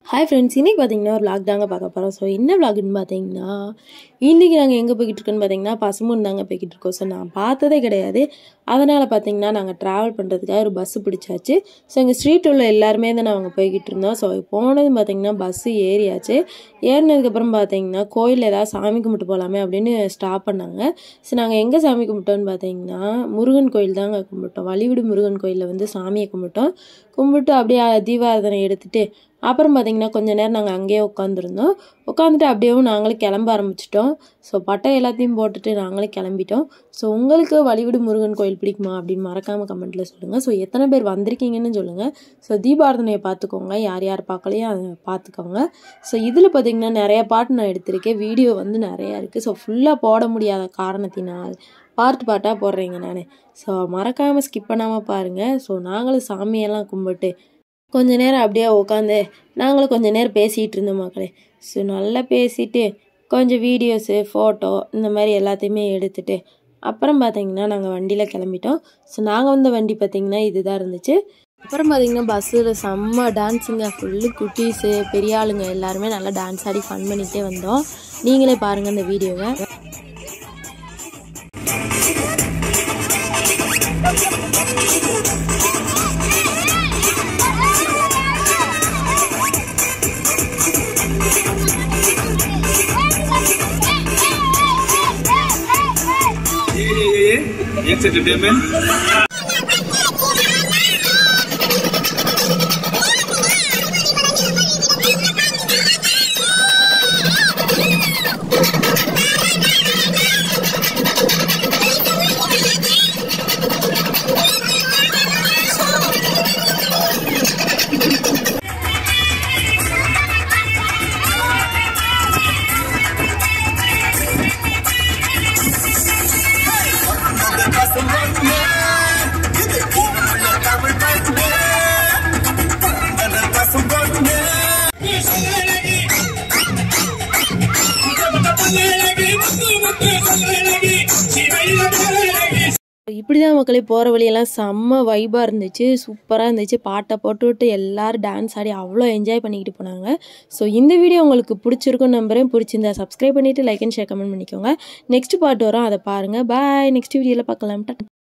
hi friends இன்றைக்கி பார்த்தீங்கன்னா ஒரு vlog தாங்க பார்க்க போகிறோம் ஸோ என்ன vlogன்னு பார்த்தீங்கன்னா இன்றைக்கி நாங்கள் எங்கே போய்கிட்டு இருக்கோன்னு பார்த்தீங்கன்னா பசுமூன் தாங்க போய்கிட்டு இருக்கோம் ஸோ நான் பார்த்ததே கிடையாது அதனால் பார்த்தீங்கன்னா நாங்கள் ட்ராவல் பண்ணுறதுக்காக ஒரு பஸ்ஸு பிடிச்சாச்சு ஸோ எங்கள் ஸ்ட்ரீட் உள்ள எல்லாருமே தான் நாங்கள் போய்கிட்டு இருந்தோம் ஸோ போனது பார்த்தீங்கன்னா பஸ்ஸு ஏறியாச்சு ஏறினதுக்கப்புறம் பார்த்தீங்கன்னா கோயிலில் ஏதாவது சாமி கும்பிட்டு போகலாமே அப்படின்னு ஸ்டாப் பண்ணாங்க ஸோ நாங்கள் எங்கே சாமி கும்பிட்டோம்னு பார்த்தீங்கன்னா முருகன் கோயில் தாங்க கும்பிட்டோம் வழிவிடு முருகன் கோயிலில் வந்து சாமியை கும்பிட்டோம் கும்பிட்டு அப்படியே தீபாராதனை எடுத்துட்டு அப்புறம் பார்த்தீங்கன்னா கொஞ்ச நேரம் நாங்கள் அங்கேயே உட்காந்துருந்தோம் உட்காந்துட்டு அப்படியேவும் நாங்களும் கிளம்ப ஆரம்பிச்சிட்டோம் ஸோ பட்டை எல்லாத்தையும் போட்டுட்டு நாங்களே கிளம்பிட்டோம் ஸோ உங்களுக்கு வழிவிடு முருகன் கோயில் பிடிக்குமா அப்படின்னு மறக்காமல் கமெண்ட்டில் சொல்லுங்கள் ஸோ எத்தனை பேர் வந்திருக்கீங்கன்னு சொல்லுங்கள் ஸோ தீபாரதனையை பார்த்துக்கோங்க யார் யார் பார்க்கலையோ அதை பார்த்துக்கோங்க ஸோ இதில் பார்த்தீங்கன்னா நிறைய பாட்டு நான் எடுத்திருக்கேன் வீடியோ வந்து நிறையா இருக்குது ஸோ ஃபுல்லாக போட முடியாத காரணத்தினால் பார்ட் பார்ட்டாக போடுறேங்க நான் ஸோ மறக்காமல் ஸ்கிப் பண்ணாமல் பாருங்கள் ஸோ நாங்களும் சாமியெல்லாம் கும்பிட்டு கொஞ்ச நேரம் அப்படியே உட்காந்து நாங்களும் கொஞ்ச நேரம் பேசிகிட்டு இருந்தோம் மக்களே ஸோ நல்லா பேசிட்டு கொஞ்சம் வீடியோஸு ஃபோட்டோ இந்த மாதிரி எல்லாத்தையுமே எடுத்துட்டு அப்புறம் பார்த்தீங்கன்னா நாங்கள் வண்டியில் கிளம்பிட்டோம் ஸோ நாங்கள் வந்த வண்டி பார்த்தீங்கன்னா இதுதான் இருந்துச்சு அப்புறம் பார்த்தீங்கன்னா பஸ்ஸில் செம்ம டான்ஸுங்க ஃபுல்லு குட்டீஸு பெரிய ஆளுங்க எல்லாருமே நல்லா டான்ஸ் ஆடி ஃபன் பண்ணிகிட்டே வந்தோம் நீங்களே பாருங்கள் இந்த வீடியோவை ये ये ये ये एक एंटरटेनमेंट இப்படி தான் மக்களே போகிற வழியெல்லாம் செம்ம வைபாக இருந்துச்சு சூப்பராக இருந்துச்சு பாட்டை போட்டுவிட்டு எல்லாரும் டான்ஸ் ஆடி அவ்வளோ என்ஜாய் பண்ணிக்கிட்டு போனாங்க ஸோ இந்த வீடியோ உங்களுக்கு பிடிச்சிருக்கும் நம்புறேன் பிடிச்சிருந்தா சப்ஸ்கிரைப் பண்ணிவிட்டு லைக் அண்ட் ஷேர் கமெண்ட் பண்ணிக்கோங்க நெக்ஸ்ட் பாட்டு வரும் அதை பாருங்கள் பாய் நெக்ஸ்ட் வீடியோவில் பார்க்கலாம்